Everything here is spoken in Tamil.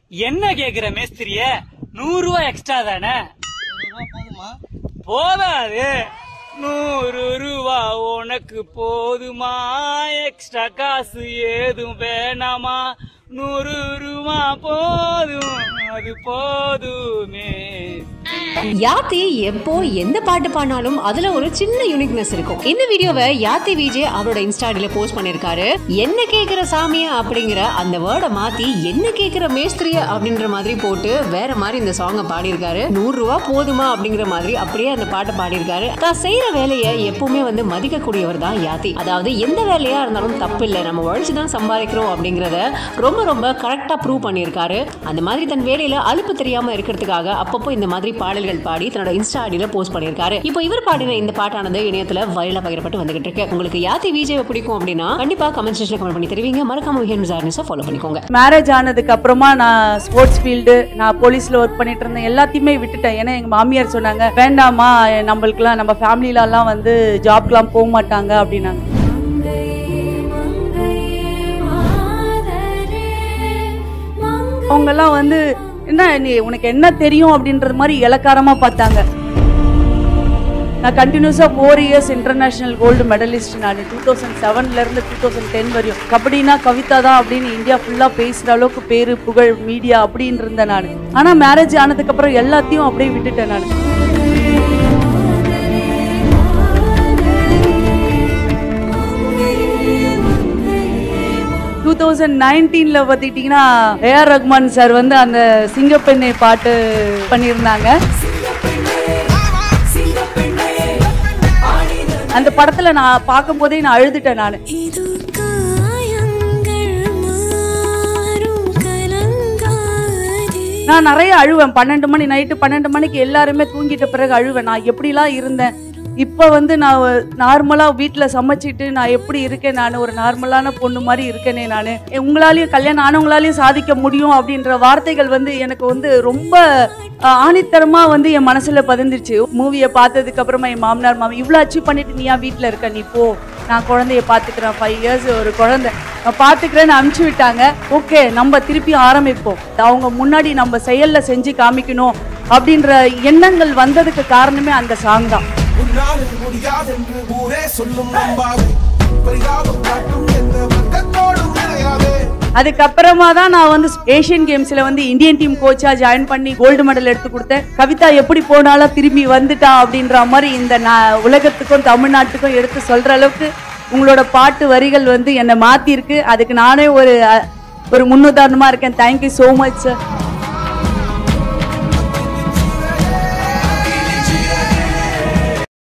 என்ன கேக்குற மேஸ்திரிய நூறு ரூபாய் எக்ஸ்ட்ரா தானே ஒரு ரூபா போதுமா போதாது நூறு ரூபா உனக்கு போதுமா எக்ஸ்ட்ரா காசு ஏதும் வேணாமா நூறு ரூபா போதும் அது போதுமே யாத்தி எப்போ எந்த பாட்டு பாடினாலும் அதுல ஒரு சின்ன யூனிக்னஸ் இருக்கும் இந்த வீடியோவை யாத்தி விஜய் அவரோட இன்ஸ்டாடில போஸ்ட் பண்ணிருக்காரு என்ன கேக்குற சாமிய அப்படிங்கிற அந்த வேர்டை மாத்தி என்ன கேக்குற மேஸ்திரிய அப்படின்ற மாதிரி போட்டு வேற மாதிரி இந்த சாங்கை பாடியிருக்காரு நூறு ரூபா போதுமா அப்படிங்கிற மாதிரி அப்படியே அந்த பாட்டை பாடியிருக்காரு தான் செய்யற வேலையை எப்பவுமே வந்து மதிக்கக்கூடியவர் தான் யாத்தி அதாவது எந்த வேலையா இருந்தாலும் தப்பு இல்லை நம்ம உழைச்சு தான் சம்பாதிக்கிறோம் அப்படிங்கறத ரொம்ப ரொம்ப கரெக்டா ப்ரூவ் பண்ணியிருக்காரு அந்த மாதிரி தன் வேலையில அலுப்பு தெரியாம இருக்கிறதுக்காக அப்பப்போ இந்த மாதிரி பாடல்கள் பாடி தன்னோட இன்ஸ்டா ஐடியில போஸ்ட் பண்ணியிருக்காரு இப்போ இவர் பாடின இந்த பாட்டானது இணையத்துல வைரலா பகிரப்பட்டு வந்துகிட்டு இருக்கு உங்களுக்கு யாத்தி விஜய் பிடிக்கும் அப்படின்னா கண்டிப்பா கமெண்ட் செக்ஷன்ல கமெண்ட் பண்ணி தெரிவிங்க மறக்காம விஹன் ஜார்னிஸை ஃபாலோ பண்ணிக்கோங்க மேரேஜ் ஆனதுக்கு அப்புறமா நான் ஸ்போர்ட்ஸ் ஃபீல்டு நான் போலீஸ்ல ஒர்க் பண்ணிட்டு இருந்தேன் எல்லாத்தையுமே விட்டுட்டேன் ஏன்னா எங்க மாமியார் சொன்னாங்க வேண்டாமா நம்மளுக்குலாம் நம்ம ஃபேமிலிலலாம் வந்து ஜாப்க்குலாம் போக மாட்டாங்க அப்படின்னாங்க அவங்கெல்லாம் வந்து என்ன நீ உனக்கு என்ன தெரியும் அப்படின்றது மாதிரி இலக்காரமா பார்த்தாங்க நான் கண்டினியூஸாக four years international gold medalist நான் டூ தௌசண்ட் செவன்லேருந்து டூ தௌசண்ட் டென் வரையும் கபடினா கவிதா தான் அப்படின்னு இந்தியா ஃபுல்லாக பேசுகிற அளவுக்கு பேர் புகழ் மீடியா அப்படின்னு இருந்தேன் நான் ஆனால் மேரேஜ் ஆனதுக்கப்புறம் எல்லாத்தையும் அப்படியே விட்டுட்டேன் நான் டூ தௌசண்ட் நைன்டீனில் பார்த்துக்கிட்டிங்கன்னா ஏஆர் ரஹ்மான் சார் வந்து அந்த சிங்கப்பெண்ணை பாட்டு பண்ணியிருந்தாங்க அந்த படத்துல நான் பார்க்கும்போதே நான் அழுதுட்டேன் நான் இது காயங்கள் மாறும் கலங்காதே நான் நிறைய அழுவேன் பன்னெண்டு மணி நைட்டு பன்னெண்டு மணிக்கு எல்லாருமே தூங்கிட்ட பிறகு அழுவேன் நான் எப்படிலாம் இருந்தேன் இப்போ வந்து நான் நார்மலாக வீட்டில் சமைச்சிட்டு நான் எப்படி இருக்கேன் நான் ஒரு நார்மலான பொண்ணு மாதிரி இருக்கேனே நான் உங்களாலையும் கல்யாணம் ஆனவங்களாலையும் சாதிக்க முடியும் அப்படின்ற வார்த்தைகள் வந்து எனக்கு வந்து ரொம்ப ஆஹ், ஆணித்தரமா வந்து என் மனசுல பதிந்துருச்சு மூவியை பார்த்ததுக்கு அப்புறமா என் மாமனார் மாமி இவ்வளோ அச்சீவ் பண்ணிட்டு நீ ஏன் வீட்டில் இருக்க நீ போ நான் குழந்தைய பார்த்துக்கிறேன் ஃபைவ் இயர்ஸ் ஒரு குழந்தை நான் பார்த்துக்கிறேன்னு அனுப்பிச்சு விட்டாங்க ஓகே நம்ம திருப்பி ஆரம்பிப்போம் அவங்க முன்னாடி நம்ம செயல்ல செஞ்சு காமிக்கணும் அப்படின்ற எண்ணங்கள் வந்ததுக்கு காரணமே அந்த சாங் தான் உன்னால் முடியாதென்று ஊரே சொல்லும் நம்பாது பரிதாபம் காட்டும் எந்த வர்க்கத்தோடும் இணையாதே அதுக்கப்புறமா தான் நான் வந்து ஏஷியன் கேம்ஸ்ல வந்து இந்தியன் டீம் கோச்சா ஜாயின் பண்ணி கோல்டு மெடல் எடுத்து கொடுத்தேன் கவிதா எப்படி போனாலும் திரும்பி வந்துட்டா அப்படின்ற மாதிரி இந்த நா- உலகத்துக்கும் தமிழ்நாட்டுக்கும் எடுத்து சொல்ற அளவுக்கு உங்களோட பாட்டு வரிகள் வந்து என்னை மாத்திருக்கு அதுக்கு நானே ஒரு அ, ஒரு முன்னுதாரணமா இருக்கேன் தேங்க்யூ ஸோ மச் சார்